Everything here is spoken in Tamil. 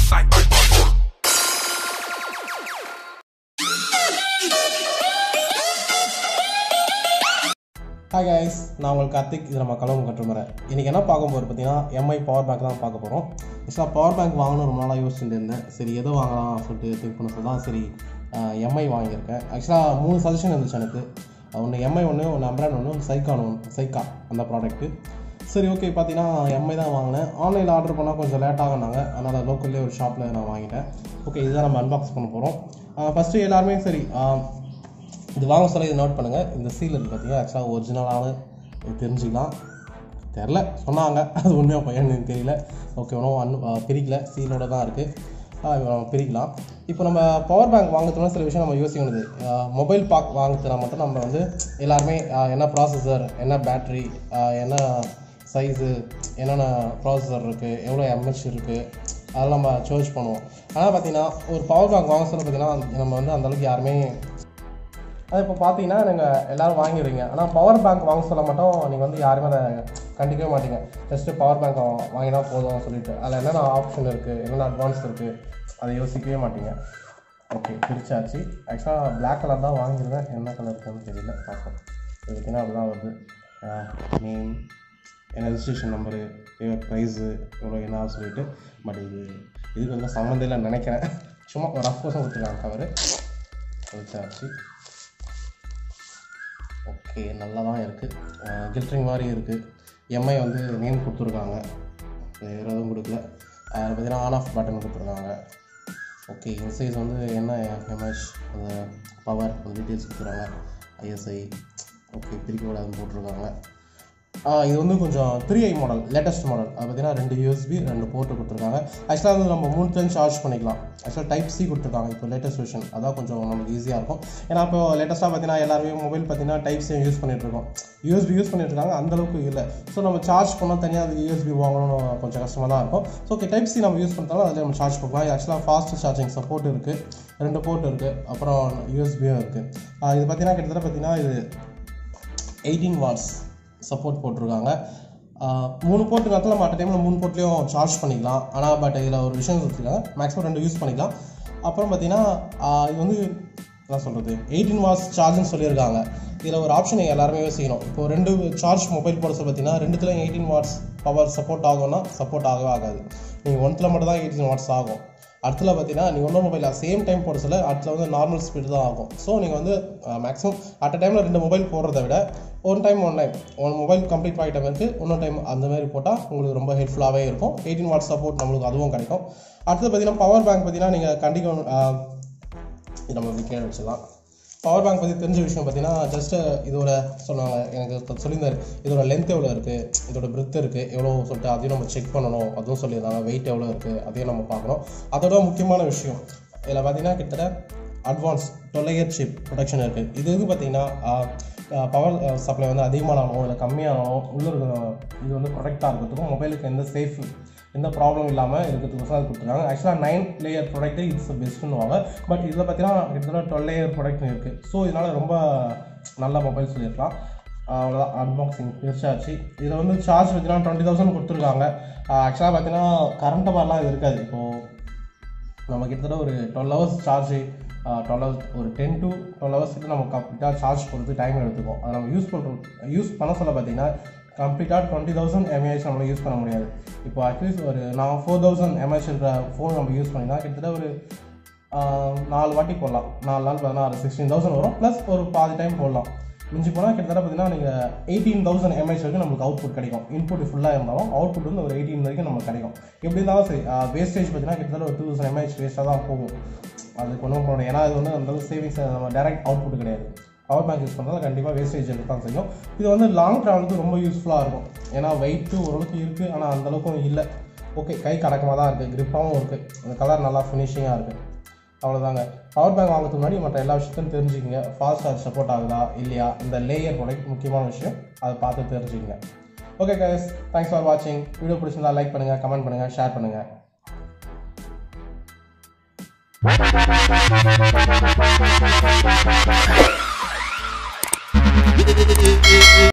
ஹாய் கைஸ் நான் உங்களுக்கு கார்த்திக் இது நம்ம கலவு கட்டுமுறை இன்றைக்கி என்ன பார்க்க போகிறது பார்த்தீங்கன்னா எம்ஐ பவர் பேங்க் தான் பார்க்க போகிறோம் ஆக்சுவலாக பவர் பேங்க் வாங்கணும் ரொம்ப நாளாக யோசிச்சுட்டு இருந்தேன் சரி எதோ வாங்கலாம் சொல்லிட்டு திங்க் பண்ண சொல்லி தான் சரி எம்ஐ வாங்கியிருக்கேன் ஆக்சுவலாக மூணு சஜஷன் இருந்துச்சு எனக்கு ஒன்று எம்ஐ ஒன்று ஒன்று அம்ரான் ஒன்று ஒன்று சைக்கான் ஒன்று சைக்கா அந்த ப்ராடக்ட்டு சரி ஓகே பார்த்தீங்கன்னா எம்ஐ தான் வாங்கினேன் ஆன்லைனில் ஆர்டர் பண்ணால் கொஞ்சம் லேட் ஆகினாங்க அதனால் லோக்கல்லே ஒரு ஷாப்பில் நான் வாங்கிட்டேன் ஓகே இதுதான் நம்ம அன்பாக்ஸ் பண்ண போகிறோம் ஃபஸ்ட்டு எல்லாருமே சரி ஆஹ், இது வாங்க சொல்ல இது நோட் பண்ணுங்கள் இந்த சீல் இருக்குது பார்த்தீங்கன்னா ஆக்சுவலாக ஒரிஜினலானு தெரிஞ்சுக்கலாம் தெரில சொன்னாங்க அது உண்மையாக பையன் எனக்கு தெரியல ஓகே ஒன்றும் அன் பிரிக்கல சீலோட தான் இருக்குது பிரிக்கலாம் இப்போ நம்ம பவர் பேங்க் வாங்குறதுனா சில விஷயம் நம்ம யோசிக்கணுது மொபைல் பாக் வாங்குறதுனா மட்டும் நம்ம வந்து எல்லாருமே ஆஹ், என்ன ப்ராசஸர் என்ன பேட்ரி என்ன சைஸு என்னென்ன ப்ராசஸர் இருக்குது எவ்வளோ எம்ஹெச் இருக்குது அதெல்லாம் நம்ம சர்ச் பண்ணுவோம் ஆனால் பார்த்தீங்கன்னா ஒரு பவர் பேங்க் வாங்க சொல்ல பார்த்தீங்கன்னா நம்ம வந்து அந்தளவுக்கு யாருமே அது இப்போ பார்த்தீங்கன்னா நீங்கள் எல்லோரும் வாங்கிடுறீங்க ஆனால் பவர் பேங்க் வாங்க சொல்ல மட்டும் நீங்கள் வந்து யாருமே அதை கண்டிக்கவே மாட்டீங்க ஜஸ்ட்டு பவர் பேங்க் வாங்கினா போதும் சொல்லிட்டு அதில் என்னென்ன ஆப்ஷன் இருக்குது என்னென்ன அட்வான்ஸ் இருக்குது அதை யோசிக்கவே மாட்டீங்க ஓகே பிரிச்சாச்சு ஆக்சுவலாக Black கலர் தான் வாங்கியிருந்தேன் என்ன கலர் இருக்குன்னு தெரியல பார்ப்போம் இது பார்த்தீங்கன்னா அப்படிதான் வருது நேம் என்ன ரெஜிஸ்ட்ரேஷன் நம்பரு ப்ரைஸு எவ்வளோ என்ன சொல்லிட்டு பட் இது இதுக்கு வந்து சம்மந்தம் இல்லைன்னு நினைக்கிறேன் சும்மா ஒரு ரஃப் கோசம் கொடுத்துருக்காங்க கவரு பிரிச்சாச்சு ஓகே நல்லா தான் இருக்குது கில்ட்ரிங் மாதிரி இருக்குது எம்ஐ வந்து நேம் கொடுத்துருக்காங்க வேறு எதுவும் கொடுக்கல அதில் பார்த்தீங்கன்னா ஆன் ஆஃப் பட்டன் கொடுத்துருக்காங்க ஓகே இன்சைஸ் வந்து என்ன எம்எஸ் அந்த பவர் அந்த டீட்டெயில்ஸ் கொடுத்துருக்காங்க ஐஎஸ்ஐ ஓகே பிரிக்க விடாதுன்னு போட்டிருக்காங்க ஆ, இது வந்து கொஞ்சம் three I model latest model அது பார்த்தீங்கன்னா ரெண்டு யூஎஸ்பி ரெண்டு போர்ட்டு கொடுத்துருக்காங்க ஆக்சுவலாக வந்து நம்ம மூணு டைம் சார்ஜ் பண்ணிக்கலாம் ஆக்சுவலாக டைப் சி கொடுத்துருக்காங்க இப்போ லேட்டஸ்ட் வெர்ஷன் அதான் கொஞ்சம் நமக்கு ஈஸியாக இருக்கும் ஏன்னா இப்போ லேட்டஸ்ட்டாக பார்த்தீங்கன்னா எல்லாருமே மொபைல் பார்த்தீங்கன்னா டைப் சி யூஸ் பண்ணிட்டு இருக்கோம் யூஎஸ்பி யூஸ் பண்ணிட்டு இருக்காங்க அந்த அளவுக்கு இல்லை ஸோ நம்ம சார்ஜ் பண்ணால் தனியாக அது யூஎஸ்பி வாங்கணும்னு கொஞ்சம் கஷ்டமாக தான் இருக்கும் ஸோ ஓகே டைப் சி நம்ம யூஸ் பண்ணாலும் அதில் நம்ம சார்ஜ் பண்ணலாம் ஆக்சுவலாக ஃபாஸ்ட் சார்ஜிங் சப்போர்ட் இருக்குது ரெண்டு போர்ட் இருக்குது அப்புறம் யூஎஸ்பியும் இருக்குது இது பார்த்தீங்கன்னா கிட்டத்தட்ட பார்த்தீங்கன்னா இது எயிட்டீன் வாட்ஸ் சப்போர்ட் போட்டிருக்காங்க ஆஹ் மூணு போர்ட்டு நேரத்தில் நம்ம அட் டைமில் மூணு போர்ட்லேயும் சார்ஜ் பண்ணிக்கலாம் ஆனால் பட் இதில் ஒரு விஷயம் சொல்லியிருக்காங்க மேக்ஸிமம் ரெண்டு யூஸ் பண்ணிக்கலாம் அப்புறம் பார்த்தீங்கன்னா ஆஹ் இது வந்து என்ன சொல்கிறது எயிட்டீன் வாட்ஸ் சார்ஜ்னு சொல்லியிருக்காங்க இதில் ஒரு ஆப்ஷன் நீங்கள் எல்லாருமே யோசிக்கணும் இப்போ ரெண்டு சார்ஜ் மொபைல் போட சொல்ல பார்த்தீங்கன்னா ரெண்டுத்துல எயிட்டீன் வாட்ஸ் பவர் சப்போர்ட் ஆகும்னா சப்போர்ட் ஆகவே ஆகாது நீங்கள் ஒன்றில் மட்டும் தான் எயிட்டீன் வாட்ஸ் ஆகும் அடுத்துல பார்த்தீங்கன்னா நீங்கள் இன்னொரு மொபைல் சேம் டைம் போட சொல்ல அடுத்துல வந்து நார்மல் ஸ்பீடு தான் ஆகும் ஸோ நீங்கள் வந்து மேக்ஸிமம் அட் டைமில் ரெண்டு மொபைல் போடுறத விட one time one time one mobile complete ஆகிட்ட பிறகு இன்னொரு டைம் அந்த மாதிரி போட்டால் உங்களுக்கு ரொம்ப ஹெல்ப்ஃபுல்லாகவே இருக்கும் எயிட்டீன் வாட் சப்போர்ட் நம்மளுக்கு அதுவும் கிடைக்கும் அடுத்து பார்த்தீங்கன்னா பவர் பேங்க் பார்த்தீங்கன்னா நீங்கள் கண்டிப்பாக இது நம்ம இப்படி கீழே வச்சிடலாம் பவர் பேங்க் பற்றி தெரிஞ்ச விஷயம் பார்த்தீங்கன்னா ஜஸ்ட் இதோட சொன்னாங்க எனக்கு இப்ப சொல்லியிருந்தாரு இதோட லென்த் எவ்வளோ இருக்குது இதோட பிரெத் இருக்குது எவ்வளோ சொல்லிட்டு அதையும் நம்ம செக் பண்ணணும் அதுவும் சொல்லியிருந்தாங்க வெயிட் எவ்வளோ இருக்குது அதையும் நம்ம பார்க்கணும் அதோட முக்கியமான விஷயம் இதில் பார்த்தீங்கன்னா கிட்டத்தட்ட அட்வான்ஸ் டொல்லையர் சிப் ப்ரொடக்ஷன் இருக்குது இது இது பார்த்தீங்கன்னா பவர் சப்ளை வந்து அதிகமானாலும் இல்லை கம்மியானாலும் உள்ள இருக்கிற இது வந்து ப்ரொடெக்டாக இருக்கிறதுக்கும் மொபைலுக்கு எந்த சேஃப் எந்த ப்ராப்ளம் இல்லாமல் இருக்கிறதுக்கு அது கொடுத்துருக்காங்க ஆக்சுவலாக நைன் லேயர் ப்ராடக்ட் இட்ஸ் பெஸ்ட்டுன்னுவாங்க பட் இதில் பார்த்தீங்கன்னா கிட்டத்தட்ட டுவெல் லேயர் ப்ராடக்ட் இருக்குது ஸோ இதனால் ரொம்ப நல்ல மொபைல் சொல்லியிருக்கலாம் அவ்வளோதான் அன்பாக்சிங் பெருசாச்சு இதில் வந்து சார்ஜ் பார்த்தீங்கன்னா டுவெண்ட்டி தௌசண்ட் கொடுத்துருக்காங்க ஆக்சுவலாக பார்த்தீங்கன்னா கரண்ட் மாதிரிலாம் இது இருக்காது இப்போது நம்ம கிட்டத்தட்ட ஒரு twelve hours charge twelve hours ஒரு டென் டு டுவெல் ஹவர்ஸ் கிட்ட நம்ம கம்ப்ளீட்டாக சார்ஜ் போடுறது டைம் எடுத்துக்கும் அதை நம்ம யூஸ் பண்ணுறோம் யூஸ் பண்ண சொல்ல பார்த்தீங்கன்னா கம்ப்ளீட்டாக டுவெண்ட்டி தௌசண்ட் எம்ஏஹெச் நம்மளால் யூஸ் பண்ண முடியாது இப்போ அட்லீஸ்ட் ஒரு நான் ஃபோர் தௌசண்ட் எம்ஏஹெச் இருக்கிற ஃபோன் நம்ம யூஸ் பண்ணினா கிட்டத்தட்ட ஒரு ஆஹ், நாலு வாட்டி போடலாம் நாலு நாள் பதினாறு சிக்ஸ்டீன் தௌசண்ட் வரும் ப்ளஸ் ஒரு பாதி டைம் போடலாம் மிஞ்சி போனால் கிட்டத்தட்ட பார்த்தீங்கன்னா நீங்கள் எயிட்டீன் தௌசண்ட் எம்ஏஹெச் வரைக்கும் நமக்கு அவுட்புட் கிடைக்கும் இன்புட் ஃபுல்லாக இருந்தாலும் அவுட்புட் வந்து ஒரு எயிட்டீன் வரைக்கும் நமக்கு கிடைக்கும் எப்படி இருந்தாலும் சரி வேஸ்டேஜ் பார்த்தீங்கன்னா கிட்டத்தட்ட ஒரு டூ தௌசண்ட் எம்ஏஹெச் வேஸ்ட்டாக தான் போகும் அதுக்கு ஒன்றும் பண்ணணும் ஏன்னா இது வந்து அந்த சேவிங்ஸ் நம்ம டேரக்ட் அவுட்புட் கிடையாது பவர் பேங்க் யூஸ் பண்ணுறதுல கண்டிப்பாக வேஸ்டேஜ் இருக்க தான் செய்யும் இது வந்து லாங் ட்ராவலுக்கு ரொம்ப யூஸ்ஃபுல்லாக இருக்கும் ஏன்னா வெயிட்டு ஓரளவுக்கு இருக்குது ஆனால் அந்த அளவுக்கும் இல்லை ஓகே கை கடக்கமாக தான் இருக்குது கிரிப்பாகவும் இருக்குது அந்த கலர் நல்லா ஃபினிஷிங்காக இருக்குது அவ்வளோதாங்க பவர் பேங்க் வாங்குறதுக்கு முன்னாடி மற்ற எல்லா விஷயத்தையும் தெரிஞ்சுக்கங்க ஃபாஸ்ட் சார்ஜ் சப்போர்ட் ஆகுதா இல்லையா இந்த லேயர் ப்ராடக்ட் முக்கியமான விஷயம் அதை பார்த்து தெரிஞ்சுக்கங்க ஓகே கைஸ் தேங்க்ஸ் ஃபார் வாட்சிங் வீடியோ பிடிச்சிருந்தா லைக் பண்ணுங்கள் கமெண்ட் பண்ணுங்கள் ஷேர் பண்ணுங்கள்